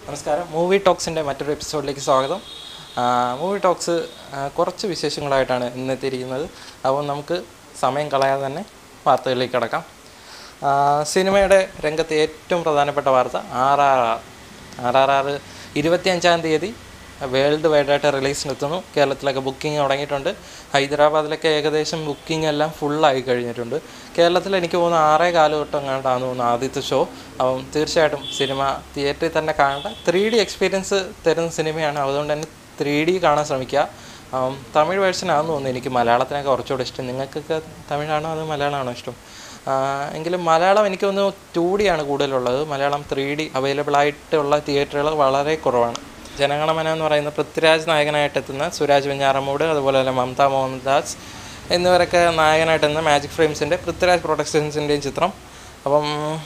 നമസ്കാരം മൂവി ടോക്സിൻ്റെ മറ്റൊരു എപ്പിസോഡിലേക്ക് സ്വാഗതം മൂവി ടോക്സ് കുറച്ച് വിശേഷങ്ങളായിട്ടാണ് ഇന്ന് എത്തിയിരിക്കുന്നത് അപ്പോൾ നമുക്ക് സമയം കളയാതെ തന്നെ വാർത്തകളിലേക്ക് കടക്കാം ആ, സിനിമയുടെ രംഗത്തെ ഏറ്റവും പ്രധാനപ്പെട്ട വാർത്ത R R R R R R ഇരുപത്തിയഞ്ചാം തീയതി വേൾഡ് വൈഡായിട്ട് റിലീസിനെത്തുന്നു കേരളത്തിലൊക്കെ ബുക്കിംഗ് തുടങ്ങിയിട്ടുണ്ട് ഹൈദരാബാദിലൊക്കെ ഏകദേശം ബുക്കിംഗ് എല്ലാം ഫുള്ളായി കഴിഞ്ഞിട്ടുണ്ട് കേരളത്തിൽ എനിക്ക് തോന്നുന്നു ആറേ കാലഘട്ടം കണ്ടാന്ന് തോന്നുന്നു ആദ്യത്തെ ഷോ അപ്പം തീർച്ചയായിട്ടും സിനിമ തിയേറ്ററിൽ തന്നെ കാണേണ്ട ത്രീ ഡി എക്സ്പീരിയൻസ് തരുന്ന സിനിമയാണ് അതുകൊണ്ട് തന്നെ ത്രീ ഡി കാണാൻ ശ്രമിക്കുക ആം, തമിഴ് വേർഷനാണെന്ന് തോന്നുന്നു എനിക്ക് മലയാളത്തിനൊക്കെ കുറച്ചുകൂടെ ഇഷ്ടം നിങ്ങൾക്കൊക്കെ തമിഴാണോ അതോ മലയാളമാണോ ഇഷ്ടം ആ, എങ്കിലും മലയാളം എനിക്ക് തോന്നുന്നു ടു ഡി ആണ് കൂടുതലുള്ളത് മലയാളം ത്രീ ഡി അവൈലബിൾ ആയിട്ടുള്ള തിയേറ്ററുകൾ വളരെ കുറവാണ് ജനഗണമന എന്ന് പറയുന്ന പൃഥ്വിരാജ് നായകനായിട്ട് എത്തുന്ന സുരാജ് വെഞ്ഞാറമ്മൂട് അതുപോലെ തന്നെ മമത മോഹൻദാസ് എന്നിവരൊക്കെ നായകനായിട്ട് എത്തുന്ന മാജിക് ഫ്രെയിംസിൻ്റെ പൃഥ്വിരാജ് പ്രൊഡക്ഷൻസിൻ്റെയും ചിത്രം അപ്പം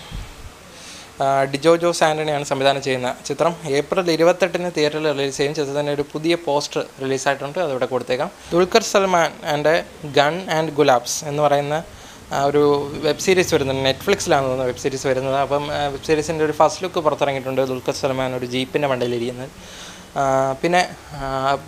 ആ, ഡിജോ ജോസ് ആൻ്റണിയാണ് സംവിധാനം ചെയ്യുന്ന ചിത്രം ഏപ്രിൽ ഇരുപത്തെട്ടിന് തിയേറ്ററിൽ റിലീസ് ചെയ്യും ചിത്രത്തിൻ്റെ ഒരു പുതിയ പോസ്റ്റർ റിലീസായിട്ടുണ്ട് അതിവിടെ കൊടുത്തേക്കാം Dulquer Salmaan and gun and Gulaabs എന്ന് പറയുന്ന ആ, ഒരു വെബ് സീരീസ് വരുന്നുണ്ട് നെറ്റ്ഫ്ലിക്സിലാണ് തോന്നുന്നത് വെബ് സീരീസ് വരുന്നത് അപ്പം വെബ് സീരീസിൻ്റെ ഒരു ഫസ്റ്റ് ലുക്ക് പുറത്തിറങ്ങിയിട്ടുണ്ട് ദുൽഖർ സൽമാൻ ഒരു ജീപ്പിൻ്റെ മണ്ടയിലിരിക്കുന്നത് ആ, പിന്നെ ആ,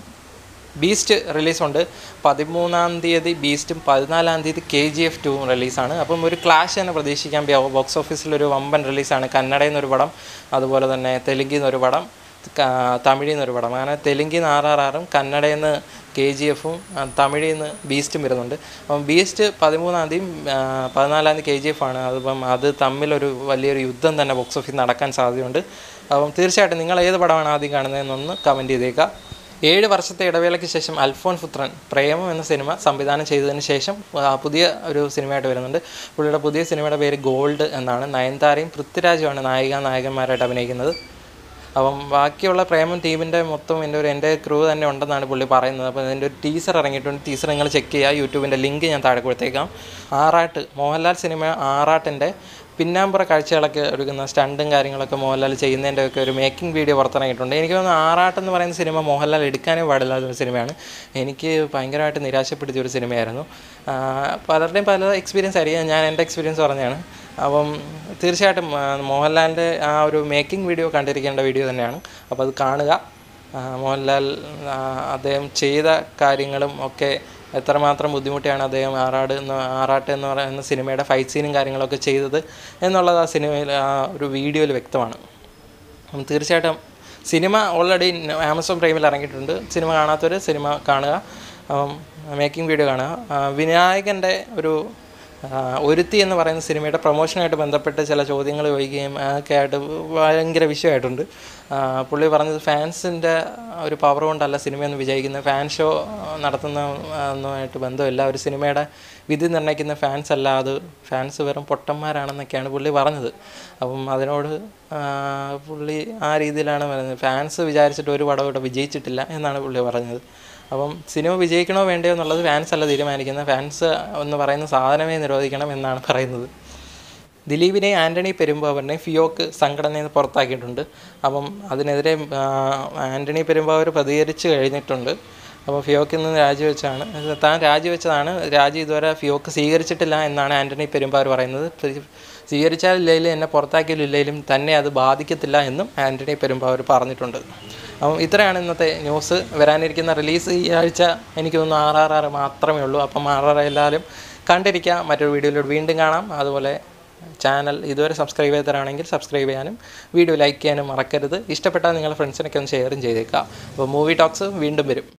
ബീസ്റ്റ് റിലീസുണ്ട് പതിമൂന്നാം തീയതി ബീസ്റ്റും പതിനാലാം തീയതി കെ ജി എഫ് ടുവും റിലീസാണ് അപ്പം ഒരു ക്ലാഷ് തന്നെ പ്രതീക്ഷിക്കാം ബോക്സ് ഓഫീസിൽ ഒരു വമ്പൻ റിലീസാണ് കന്നഡയിൽ നിന്നൊരു പടം അതുപോലെ തന്നെ തെലുങ്കിൽ നിന്നൊരു പടം ക- തമിഴിൽ നിന്നൊരു പടം അങ്ങനെ തെലുങ്കിൽ നിന്ന് ആർ ആർ ആറും കന്നഡയിൽ നിന്ന് കെ ജി എഫും തമിഴിൽ നിന്ന് ബീസ്റ്റും വരുന്നുണ്ട് അപ്പം ബീസ്റ്റ് പതിമൂന്നാം തീയതി ആ, പതിനാലാം തീയതി കെ ജി എഫ് ആണ് അതിപ്പം അത് തമ്മിലൊരു വലിയൊരു യുദ്ധം തന്നെ ബോക്സ് ഓഫീസിൽ നടക്കാൻ സാധ്യതയുണ്ട് അപ്പം തീർച്ചയായിട്ടും നിങ്ങൾ ഏത് പടമാണ് ആദ്യം കാണുന്നതെന്നൊന്ന് കമൻറ്റ് ചെയ്തേക്കുക ഏഴ് വർഷത്തെ ഇടവേളയ്ക്ക് ശേഷം അൽഫോൻ പുത്രൻ പ്രേമം എന്ന സിനിമ സംവിധാനം ചെയ്തതിന് ശേഷം ആ, പുതിയ ഒരു സിനിമയായിട്ട് വരുന്നുണ്ട് പുള്ളിയുടെ പുതിയ സിനിമയുടെ പേര് ഗോൾഡ് എന്നാണ് നയൻതാരയും പൃഥ്വിരാജുമാണ് നായിക നായകന്മാരായിട്ട് അഭിനയിക്കുന്നത് അപ്പം ബാക്കിയുള്ള പ്രേമം ടീമിൻ്റെ മൊത്തം എൻ്റെ ഒരു എൻ്റെ ക്രൂ തന്നെ ഉണ്ടെന്നാണ് പുള്ളി പറയുന്നത് അപ്പോൾ അതിൻ്റെ ഒരു ടീസർ ഇറങ്ങിയിട്ടുണ്ട് ടീസർ നിങ്ങൾ ചെക്ക് ചെയ്യുക യൂട്യൂബിൻ്റെ ലിങ്ക് ഞാൻ താഴെ കൊടുത്തേക്കാം ആറാട്ട് മോഹൻലാൽ സിനിമ ആറാട്ടിൻ്റെ പിന്നാമ്പുറ കാഴ്ചകളൊക്കെ എടുക്കുന്ന സ്റ്റണ്ടും കാര്യങ്ങളൊക്കെ മോഹൻലാൽ ചെയ്യുന്നതിൻ്റെ ഒക്കെ ഒരു മേക്കിംഗ് വീഡിയോ പുറത്തിറങ്ങിയിട്ടുണ്ട് എനിക്ക് തോന്നുന്നു ആറാട്ട് എന്ന് പറയുന്ന സിനിമ മോഹൻലാൽ എടുക്കാനേ പാടില്ലാത്ത ഒരു സിനിമയാണ് എനിക്ക് ഭയങ്കരമായിട്ട് നിരാശപ്പെടുത്തിയ ഒരു സിനിമയായിരുന്നു ആ, പലരുടെയും പല എക്സ്പീരിയൻസ് ആയിരിക്കും ഞാൻ എൻ്റെ എക്സ്പീരിയൻസ് പറഞ്ഞതാണ് അപ്പം തീർച്ചയായിട്ടും ആ, മോഹൻലാലിൻ്റെ ആ ഒരു മേക്കിംഗ് വീഡിയോ കണ്ടിരിക്കേണ്ട വീഡിയോ തന്നെയാണ് അപ്പോൾ അത് കാണുക ആ, മോഹൻലാൽ ആ, അദ്ദേഹം ചെയ്ത കാര്യങ്ങളും ഒക്കെ എത്രമാത്രം ബുദ്ധിമുട്ടിയാണ് അദ്ദേഹം ആറാട് എന്ന് ആറാട്ട് എന്ന് പറയുന്ന സിനിമയുടെ ഫൈറ്റ് സീനും കാര്യങ്ങളൊക്കെ ചെയ്തത് എന്നുള്ളത് ആ സിനിമയിൽ ആ ഒരു വീഡിയോയിൽ വ്യക്തമാണ് അപ്പം തീർച്ചയായിട്ടും സിനിമ ഓൾറെഡി ആമസോൺ പ്രൈമിൽ ഇറങ്ങിയിട്ടുണ്ട് സിനിമ കാണാത്തവർ സിനിമ കാണുക മേക്കിംഗ് വീഡിയോ കാണുക ആ, വിനായകൻ്റെ ഒരു ആ, ഒരുത്തി എന്ന് പറയുന്ന സിനിമയുടെ പ്രൊമോഷനായിട്ട് ബന്ധപ്പെട്ട് ചില ചോദ്യങ്ങൾ ചോദിക്കുകയും ഒക്കെ ആയിട്ട് ഭയങ്കര വിഷയമായിട്ടുണ്ട് ആ, പുള്ളി പറഞ്ഞത് ഫാൻസിൻ്റെ ഒരു പവർ കൊണ്ടല്ല സിനിമയെന്ന് വിജയിക്കുന്നത് ഫാൻ ഷോ നടത്തുന്ന ആ, ഒന്നുമായിട്ട് ബന്ധമില്ല ഒരു സിനിമയുടെ വിധി നിർണ്ണയിക്കുന്ന ഫാൻസ് അല്ല അത് ഫാൻസ് വെറും പൊട്ടന്മാരാണെന്നൊക്കെയാണ് പുള്ളി പറഞ്ഞത് അപ്പം അതിനോട് ആ, പുള്ളി ആ രീതിയിലാണ് പറയുന്നത് ഫാൻസ് വിചാരിച്ചിട്ട് ഒരു പടം ഇവിടെ വിജയിച്ചിട്ടില്ല എന്നാണ് പുള്ളി പറഞ്ഞത് അപ്പം സിനിമ വിജയിക്കണോ വേണ്ടയോ എന്നുള്ളത് ഫാൻസ് അല്ല തീരുമാനിക്കുന്നത് ഫാൻസ് എന്ന് പറയുന്ന സാധനമേ നിരോധിക്കണം എന്നാണ് പറയുന്നത് ദിലീപിനെ ആൻ്റണി പെരുമ്പാവൂരിനെ ഫിയോക്ക് സംഘടനയിൽ നിന്ന് പുറത്താക്കിയിട്ടുണ്ട് അപ്പം അതിനെതിരെ ആ, ആൻ്റണി പെരുമ്പാവൂർ പ്രതികരിച്ച് കഴിഞ്ഞിട്ടുണ്ട് അപ്പോൾ ഫിയോക്കിൽ നിന്ന് രാജിവെച്ചാണ് അത് താൻ രാജിവെച്ചതാണ് രാജി ഇതുവരെ ഫിയോക്ക് സ്വീകരിച്ചിട്ടില്ല എന്നാണ് ആൻ്റണി പെരുമ്പാവൂർ പറയുന്നത് പ്രി- സ്വീകരിച്ചാലില്ലെങ്കിലും എന്നെ പുറത്താക്കിയില്ലെങ്കിലും തന്നെ അത് ബാധിക്കത്തില്ല എന്നും ആൻ്റണി പെരുമ്പാവൂർ പറഞ്ഞിട്ടുണ്ട് അപ്പം ഇത്രയാണ് ഇന്നത്തെ ന്യൂസ് വരാനിരിക്കുന്ന റിലീസ് ഈ ആഴ്ച എനിക്ക് തോന്നുന്നു ആർ ആർ ആർ മാത്രമേ ഉള്ളൂ അപ്പം ആർ ആർ എല്ലാവരും കണ്ടിരിക്കുക മറ്റൊരു വീഡിയോയിലൂടെ വീണ്ടും കാണാം അതുപോലെ ചാനൽ ഇതുവരെ സബ്സ്ക്രൈബ് ചെയ്തവരാണെങ്കിൽ സബ്സ്ക്രൈബ് ചെയ്യാനും വീഡിയോ ലൈക്ക് ചെയ്യാനും മറക്കരുത് ഇഷ്ടപ്പെട്ടാൽ നിങ്ങളുടെ ഫ്രണ്ട്സിനൊക്കെ ഒന്ന് ഷെയറും ചെയ്തേക്കാം അപ്പോൾ മൂവി ടോക്സ് വീണ്ടും വരും